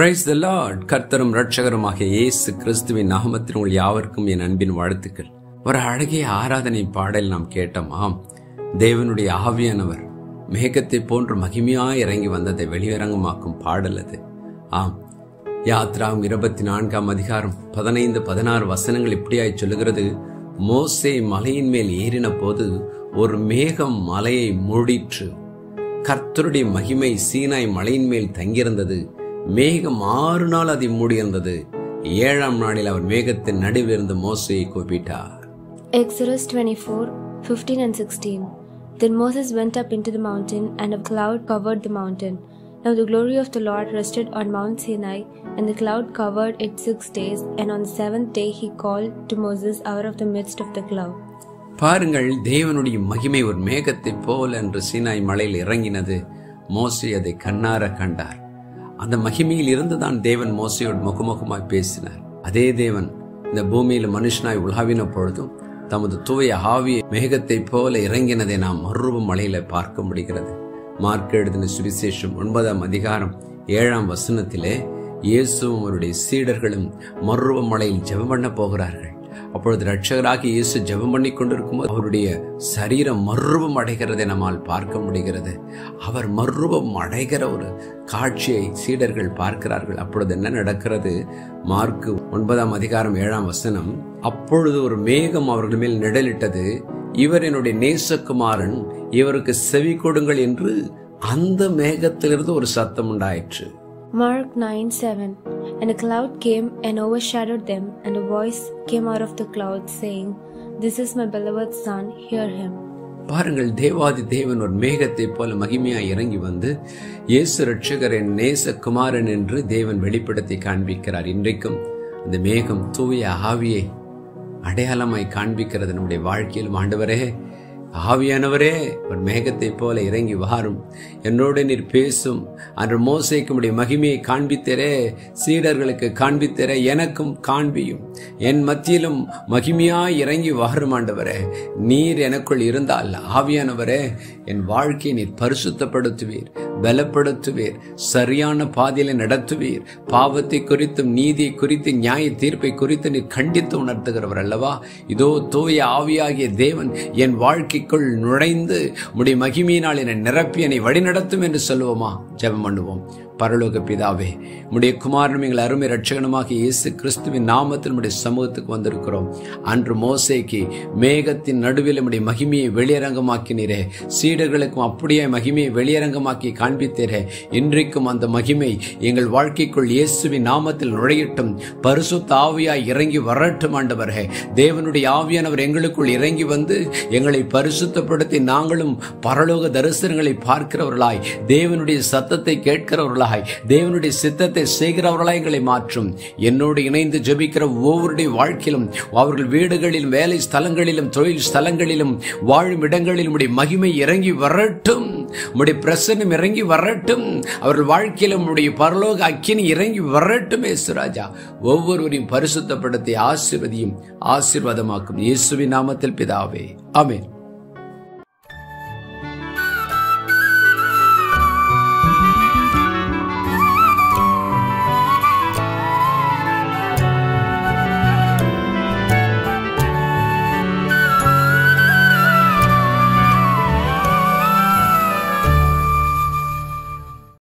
Praise the Lord கர்த்தரும் ரட்சகருமாகிய இயேசு கிறிஸ்துவின் நாமத்தின் உங்கள் யாவருக்கும் என் அன்பின் வாழ்த்துக்கள் ஒரு அழகிய ஆராதனை பாடல் நாம் கேட்டோம் ஆம் தேவனுடைய ஆவியானவர் மேகத்தை போன்று மகிமையாய் இறங்கி வந்ததை வெளியரங்கமாக்கும் பாடல் அது ஆம் யாத்ராம் இருபத்தி நான்காம் அதிகாரம் பதினைந்து பதினாறு வசனங்கள் இப்படியாய் சொல்லுகிறது மோசே மலையின் மேல் ஏறின போது ஒரு மேகம் மலையை மூடிற்று கர்த்தருடைய மகிமை சீனாய் மலையின் மேல் தங்கியிருந்தது மேகம் ஆறு நாள் அதை மூடியிருந்தது ஏழாம் நாளில் அவர் மேகத்தின் நடுவில் இருந்து மோசையை கூப்பிட்டார் Exodus 24 15 and 16. Then Moses went up into the mountain, and a cloud covered the mountain. Now the glory of the Lord rested on Mount Sinai, and the cloud covered it six days, and on the seventh day he called to Moses out of the midst of the cloud. பாருங்கள் தேவனுடைய மகிமை ஒரு மேகத்தைப் போல் என்று சீனாய் மலையில் இறங்கினது மோசே அதை கண்ணார கண்டார் அந்த மகிமையில் இருந்துதான் தேவன் மோசையோடு முகமுகமாய் பேசினார் அதே தேவன் இந்த பூமியில் மனுஷனாய் உலாவின பொழுதும் தமது தூய ஆவிய மேகத்தைப் போல இறங்கினதை நாம் மறுரூப மலையில பார்க்க முடிகிறது மார்க் எழுதின சுவிசேஷம் ஒன்பதாம் அதிகாரம் ஏழாம் வசனத்திலே இயேசுவும் அவருடைய சீடர்களும் மறுரூப மலையில் ஜெபம் பண்ண போகிறார்கள் அப்பொழுது ரட்சகராகி இயேசு ஜெபம் பண்ணி கொண்டிருக்கும்போது அவருடைய சரீரம் மறுரூபம் அடைகிறதை நம்மால் பார்க்க முடிகிறது அவர் மறுரூபம் அடைகிற ஒரு காட்சியை சீடர்கள் பார்க்கிறார்கள் அப்பொழுது என்ன நடக்கிறது மார்க்கு ஒன்பதாம் அதிகாரம் ஏழாம் வசனம் அப்பொழுது ஒரு மேகம் அவர்கள் மேல் நிழலிட்டது இவர் என்னுடைய நேசகுமாரன் இவருக்கு செவி கொடுங்கள் என்று அந்த மேகத்திலிருந்து ஒரு சத்தம் உண்டாயிற்று Mark 9 7. And a cloud came and overshadowed them, and a voice came out of the cloud saying, This is my beloved Son, hear him. பாருங்கள் தேவாதி தேவன் ஒரு மேகத்தை போல மகிமையாய் இறங்கி வந்து இயேசு ரட்சகரின் நேச குமாரன் என்று தேவன் வெளிப்படுத்தி காண்பிக்கிறார் இன்றைக்கும் அந்த மேகம் தூய ஆவியை அடையாளமாய் காண்பிக்கிறது நம்முடைய வாழ்க்கையில் ஆண்டவரே ஆவியானவரே ஒரு மேகத்தை போல இறங்கி வாரும் என்னோடு நீர் பேசும் அன்று மோசைக்கு உடைய மகிமையை காண்பித்தரே சீடர்களுக்கு காண்பித்தரே எனக்கும் காண்பியும் என் மத்தியிலும் மகிமையாய் இறங்கி வாரும் ஆண்டவரே நீர் எனக்குள் இருந்தால் ஆவியானவரே என் வாழ்க்கையை நீர் பரிசுத்தப்படுத்துவீர் பலப்படுத்துவீர் சரியான பாதையில நடத்துவீர் பாவத்தை குறித்தும் நீதியை குறித்து நியாய தீர்ப்பை குறித்து நீர் கண்டித்து உணர்த்துகிறவர் அல்லவா இதோ தூய ஆவியாகிய தேவன் என் வாழ்க்கைக்குள் நுழைந்து உடைய மகிமையினால் என்னை நிரப்பி என்னை வழிநடத்தும் என்று சொல்லுவோமா ஜெபம் பண்ணுவோம் பரலோக பிதாவே உடைய குமாரனும் எங்கள் அருமை ரட்சகனுமாக இயேசு கிறிஸ்துவின் நாமத்தில் உடைய சமூகத்துக்கு வந்திருக்கிறோம் அன்று மோசைக்கு மேகத்தின் நடுவில் உடைய மகிமையை வெளியரங்கமாக்கினீரே சீடர்களுக்கும் அப்படியே மகிமையை வெளியரங்கமாக்கி காண்பித்தீரே இன்றைக்கும் அந்த மகிமை எங்கள் வாழ்க்கைக்குள் இயேசுவின் நாமத்தில் நுழையட்டும் பரிசுத்த ஆவியாய் இறங்கி வரட்டும் ஆண்டவரே தேவனுடைய ஆவியானவர் எங்களுக்குள் இறங்கி வந்து எங்களை பரிசுத்தப்படுத்தி நாங்களும் பரலோக தரிசனங்களை பார்க்கிறவர்களாய் தேவனுடைய சத்தத்தை கேட்கிறவர்களாய் தேவனுடைய சித்தத்தை செய்கிறவர்களாய் எங்களை மாற்றும் என்னோடு இணைந்து ஜெபிக்கிற ஒவ்வொருடைய வாழ்க்கையிலும் அவர்கள் வீடுகளிலும் வேலை ஸ்தலங்களிலும் தொழில் ஸ்தலங்களிலும் வாழும் இடங்களிலும் உடைய மகிமை இறங்கி வரட்டும் உடைய பிரசன்னம் இறங்கி வரட்டும் அவர்கள் வாழ்க்கையிலும் உடைய பரலோக அக்கினி இறங்கி வரட்டும் ஏசுராஜா ஒவ்வொருவரையும் பரிசுத்தப்படுத்தி ஆசிர்வதியும் ஆசீர்வாதமாக்கும் இயேசுவின் நாமத்தில் பிதாவே ஆமென்